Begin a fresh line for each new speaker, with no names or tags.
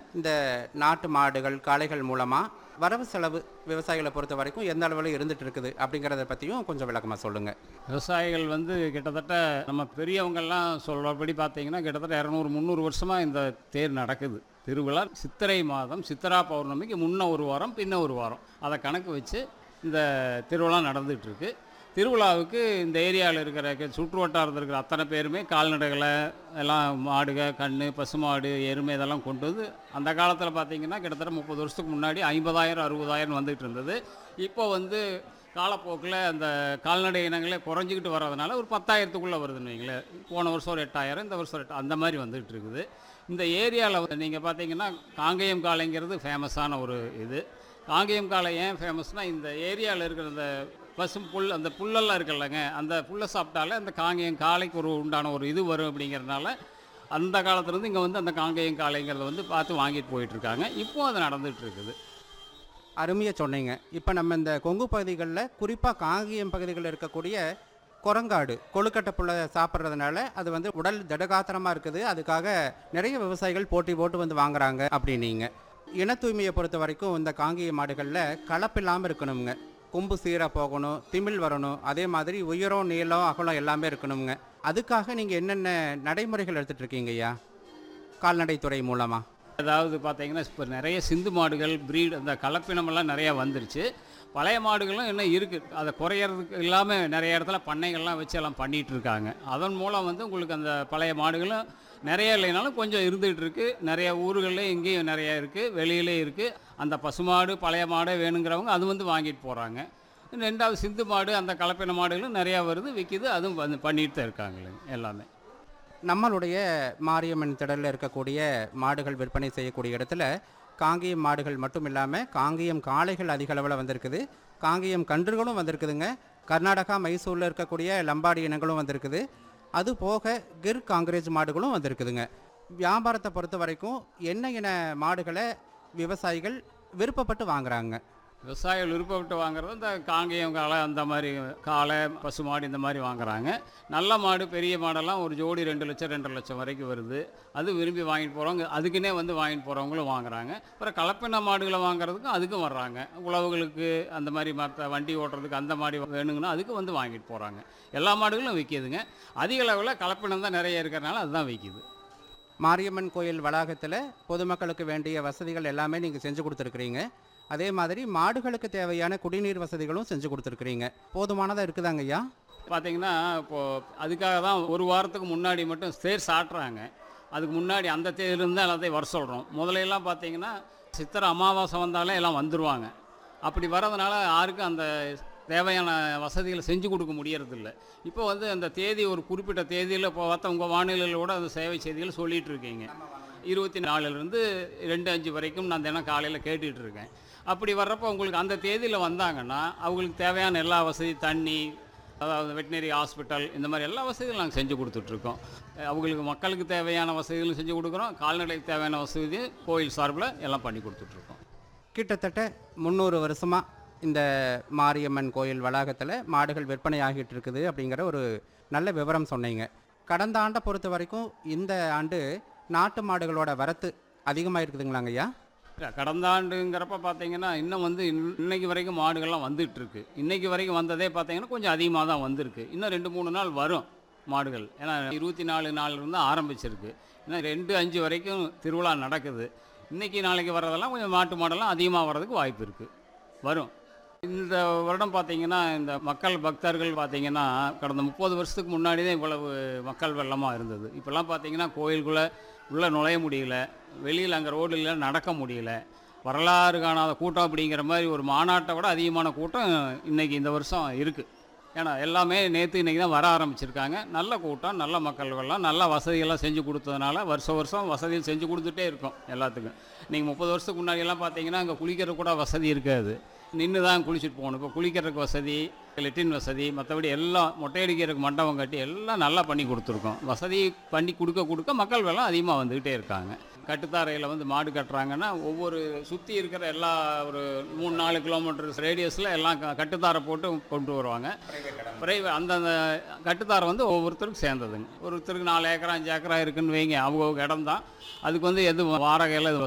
இந்த நாட்டு மாடுகள் காளைகள் மூலமாக வரவு செலவு விவசாயிகளை பொறுத்த வரைக்கும் எந்த அளவில் இருந்துட்டு இருக்குது அப்படிங்கிறத பற்றியும் கொஞ்சம் விளக்கமாக சொல்லுங்கள்
விவசாயிகள் வந்து கிட்டத்தட்ட நம்ம பெரியவங்கெல்லாம் சொல்கிறபடி பார்த்தீங்கன்னா கிட்டத்தட்ட இரநூறு முந்நூறு வருஷமாக இந்த தேர் நடக்குது திருவிழா சித்திரை மாதம் சித்திரா பௌர்ணமிக்கு முன்ன ஒரு வாரம் பின்ன ஒரு வாரம் அதை கணக்கு வச்சு இந்த திருவிழா நடந்துகிட்டு இருக்கு திருவிழாவுக்கு இந்த ஏரியாவில் இருக்கிற க- சுற்று வட்டாரத்தில் இருக்கிற அத்தனை பேருமே கால்நடைகளை எல்லாம் மாடுக கன்று பசுமாடு எருமை இதெல்லாம் கொண்டு வந்து அந்த காலத்தில் பார்த்தீங்கன்னா கிட்டத்தட்ட முப்பது வருஷத்துக்கு முன்னாடி ஐம்பதாயிரம் அறுபதாயிரம் வந்துகிட்டு இருந்தது இப்போ வந்து காலப்போக்கில் அந்த கால்நடை இனங்களே குறைஞ்சிக்கிட்டு வர்றதுனால ஒரு பத்தாயிரத்துக்குள்ளே வருதுன்னு வைங்களேன் போன வருஷம் ஒரு எட்டாயிரம் இந்த வருஷம் ஒரு எட்டு அந்த மாதிரி வந்துகிட்டு இருக்குது இந்த ஏரியாவில் நீங்கள் பார்த்தீங்கன்னா காங்கேயம் காளைங்கிறது ஃபேமஸான ஒரு இது காங்கேயம் காளை ஏன் ஃபேமஸ்னால் இந்த ஏரியாவில் இருக்கிற அந்த பசும் புல் அந்த புல்லெல்லாம் இருக்குல்லங்க அந்த புல்லை சாப்பிட்டாலே அந்த காங்கேயம் காளைக்கு ஒரு உண்டான ஒரு இது வரும் அப்படிங்கிறதுனால அந்த காலத்துலேருந்து இங்கே வந்து அந்த காங்கேயம் காளைங்கிறத வந்து பார்த்து வாங்கிட்டு போயிட்டுருக்காங்க இப்போ அது நடந்துகிட்டு இருக்குது
அருமையாக சொன்னீங்க இப்போ நம்ம இந்த கொங்கு பகுதிகளில் குறிப்பாக காங்கியம் பகுதிகளில் இருக்கக்கூடிய குரங்காடு கொழுக்கட்டை புல்லை சாப்பிட்றதுனால அது வந்து உடல் திடகாத்திரமாக இருக்குது அதுக்காக நிறைய விவசாயிகள் போட்டி போட்டு வந்து வாங்குறாங்க அப்படின்னீங்க இன தூய்மையை பொறுத்த வரைக்கும் இந்த காங்கிய மாடுகளில் கலப்பில்லாமல் இருக்கணுங்க கொம்பு சீராக போகணும் திமிழ் வரணும் அதே மாதிரி உயரம் நீளம் அகலம் எல்லாமே இருக்கணுங்க அதுக்காக நீங்கள் என்னென்ன நடைமுறைகள் எடுத்துகிட்டு இருக்கீங்க ஐயா கால்நடைத்துறை மூலமாக
அதாவது பார்த்தீங்கன்னா இப்போ நிறைய சிந்து மாடுகள் ப்ரீட் அந்த கலப்பினமெல்லாம் நிறையா வந்துருச்சு பழைய மாடுகளும் இன்னும் இருக்குது அதை குறையறதுக்கு இல்லாமல் நிறைய இடத்துல பண்ணைகள்லாம் வச்சு எல்லாம் பண்ணிகிட்டு இருக்காங்க அதன் மூலம் வந்து உங்களுக்கு அந்த பழைய மாடுகளும் நிறைய இல்லைனாலும் கொஞ்சம் இருந்துகிட்டு இருக்கு நிறைய ஊர்களில் இங்கேயும் நிறைய இருக்குது வெளியிலே இருக்குது அந்த பசுமாடு பழைய மாடே வேணுங்கிறவங்க அது வந்து வாங்கிட்டு போகிறாங்க ரெண்டாவது சிந்து மாடு அந்த கலப்பின மாடுகளும் நிறையா வருது விற்கிது அதுவும் வந்து பண்ணிட்டு தான் இருக்காங்க எல்லாமே
நம்மளுடைய மாரியம்மன் திடலில் இருக்கக்கூடிய மாடுகள் விற்பனை செய்யக்கூடிய இடத்துல காங்கேயம் மாடுகள் மட்டும் இல்லாமல் காங்கேயம் காளைகள் அதிக அளவில் வந்திருக்குது காங்கேயம் கன்றுகளும் வந்திருக்குதுங்க கர்நாடகா மைசூரில் இருக்கக்கூடிய லம்பாடி இனங்களும் வந்திருக்குது அது போக கிர் காங்கிரேஜ் மாடுகளும் வந்திருக்குதுங்க வியாபாரத்தை பொறுத்த வரைக்கும் என்ன இன மாடுகளை விவசாயிகள் விருப்பப்பட்டு வாங்குறாங்க
விவசாயிகள் விருப்பப்பட்டு வாங்குறது இந்த காங்கேயம் காளை அந்த மாதிரி காளை பசு மாடு இந்த மாதிரி வாங்குறாங்க நல்ல மாடு பெரிய மாடெல்லாம் ஒரு ஜோடி ரெண்டு லட்சம் ரெண்டரை லட்சம் வரைக்கும் வருது அது விரும்பி வாங்கிட்டு போகிறவங்க அதுக்குன்னே வந்து வாங்கிட்டு போகிறவங்களும் வாங்குறாங்க அப்புறம் கலப்பின மாடுகளை வாங்குறதுக்கும் அதுக்கும் வர்றாங்க உழவுகளுக்கு அந்த மாதிரி மற்ற வண்டி ஓட்டுறதுக்கு அந்த மாதிரி வேணுங்கன்னா அதுக்கு வந்து வாங்கிட்டு போகிறாங்க எல்லா மாடுகளும் விற்கிதுங்க அதிக அளவில் கலப்பினம் தான் நிறைய இருக்கிறனால அதுதான் விற்கிது
மாரியம்மன் கோயில் வளாகத்தில் பொதுமக்களுக்கு வேண்டிய வசதிகள் எல்லாமே நீங்கள் செஞ்சு கொடுத்துருக்குறீங்க அதே மாதிரி மாடுகளுக்கு தேவையான குடிநீர் வசதிகளும் செஞ்சு கொடுத்துருக்குறீங்க போதுமானதாக இருக்குதாங்க ஐயா
பார்த்தீங்கன்னா இப்போது அதுக்காக தான் ஒரு வாரத்துக்கு முன்னாடி மட்டும் தேர் சாட்டுறாங்க அதுக்கு முன்னாடி அந்த தேர்லேருந்து எல்லாத்தையும் வர சொல்கிறோம் முதலையெல்லாம் பார்த்தீங்கன்னா சித்திரை அமாவாசை வந்தாலே எல்லாம் வந்துடுவாங்க அப்படி வர்றதுனால யாருக்கும் அந்த தேவையான வசதிகளை செஞ்சு கொடுக்க முடியறதில்ல இப்போ வந்து அந்த தேதி ஒரு குறிப்பிட்ட தேதியில் இப்போ பார்த்தா உங்கள் வானிலையில் கூட அந்த சேவை செய்திகள் சொல்லிட்டு இருக்கீங்க இருபத்தி நாலுலேருந்து ரெண்டு அஞ்சு வரைக்கும் நான் தினம் காலையில் கேட்டுட்டு இருக்கேன் அப்படி வர்றப்போ உங்களுக்கு அந்த தேதியில் வந்தாங்கன்னா அவங்களுக்கு தேவையான எல்லா வசதி தண்ணி அதாவது வெட்டினரி ஹாஸ்பிட்டல் இந்த மாதிரி எல்லா வசதிகளும் நாங்கள் செஞ்சு கொடுத்துட்ருக்கோம் அவங்களுக்கு மக்களுக்கு தேவையான வசதிகளும் செஞ்சு கொடுக்குறோம் கால்நடைக்கு தேவையான வசதி கோயில் சார்பில் எல்லாம் பண்ணி கொடுத்துட்ருக்கோம்
கிட்டத்தட்ட முந்நூறு வருஷமாக இந்த மாரியம்மன் கோயில் வளாகத்தில் மாடுகள் விற்பனை ஆகிட்டு இருக்குது அப்படிங்கிற ஒரு நல்ல விவரம் சொன்னீங்க கடந்த ஆண்டை பொறுத்த வரைக்கும் இந்த ஆண்டு நாட்டு மாடுகளோட வரத்து அதிகமாக இருக்குதுங்களாங்க ஐயா
இல்ல, கடந்த ஆண்டுங்கிறப்ப பார்த்தீங்கன்னா இன்னும் வந்து இன்- இன்னைக்கு வரைக்கும் மாடுகள்லாம் வந்துட்டு இருக்கு இன்னைக்கு வரைக்கும் வந்ததே பார்த்தீங்கன்னா கொஞ்சம் அதிகமாக தான் வந்திருக்கு இன்னும் ரெண்டு மூணு நாள் வரும் மாடுகள் ஏன்னா இருபத்தி நாலு நாள் இருந்து ஆரம்பிச்சிருக்கு இன்னும் ரெண்டு அஞ்சு வரைக்கும் திருவிழா நடக்குது இன்னைக்கு நாளைக்கு வர்றதெல்லாம் கொஞ்சம் மாட்டு மாடெல்லாம் அதிகமாக வர்றதுக்கு வாய்ப்பு இருக்குது வரும் இந்த வருடம் பார்த்தீங்கன்னா இந்த மக்கள் பக்தர்கள் பார்த்தீங்கன்னா கடந்த முப்பது வருஷத்துக்கு முன்னாடி தான் இவ்வளவு மக்கள் வெள்ளமாக இருந்தது இப்போல்லாம் பார்த்தீங்கன்னா கோயிலுக்குள்ளே உள்ளே நுழைய முடியல வெளியில் அங்கே ரோடில் நடக்க முடியல வரலாறு காணாத கூட்டம் அப்படிங்கிற மாதிரி ஒரு மாநாட்டை விட அதிகமான கூட்டம் இன்னைக்கு இந்த வருஷம் இருக்குது ஏன்னா எல்லாமே நேற்று இன்றைக்கி தான் வர ஆரம்பிச்சிருக்காங்க நல்ல கூட்டம் நல்ல மக்கள் வெள்ளம் நல்ல வசதிகள்லாம் செஞ்சு கொடுத்ததுனால வருஷம் வருஷம் வசதிகள் செஞ்சு கொடுத்துட்டே இருக்கோம் எல்லாத்துக்கும் நீங்கள் முப்பது வருஷத்துக்கு முன்னாடி எல்லாம் பார்த்தீங்கன்னா அங்கே குளிக்கிற கூட வசதி இருக்காது நின்று தான் குளிச்சுட்டு போகணும் இப்போ குளிக்கிறதுக்கு வசதி லெட்டின் வசதி மற்றபடி எல்லாம் மொட்டையடிக்கிறதுக்கு மண்டபம் கட்டி எல்லாம் நல்லா பண்ணி கொடுத்துருக்கோம் வசதி பண்ணி கொடுக்க கொடுக்க மக்கள் வெள்ளம் அதிகமாக வந்துக்கிட்டே இருக்காங்க கட்டுத்தாரையில் வந்து மாடு கட்டுறாங்கன்னா ஒவ்வொரு சுற்றி இருக்கிற எல்லா ஒரு மூணு நாலு கிலோமீட்டர் ரேடியஸில் எல்லாம் க- கட்டுத்தாரை போட்டு கொண்டு வருவாங்க பிரைவே அந்தந்த கட்டுத்தாரை வந்து ஒவ்வொருத்தருக்கும் சேர்ந்ததுங்க ஒருத்தருக்கு நாலு ஏக்கரா அஞ்சு ஏக்கரா இருக்குன்னு வைங்க அவங்க இடம் தான் அதுக்கு வந்து எதுவும் வாடகையில்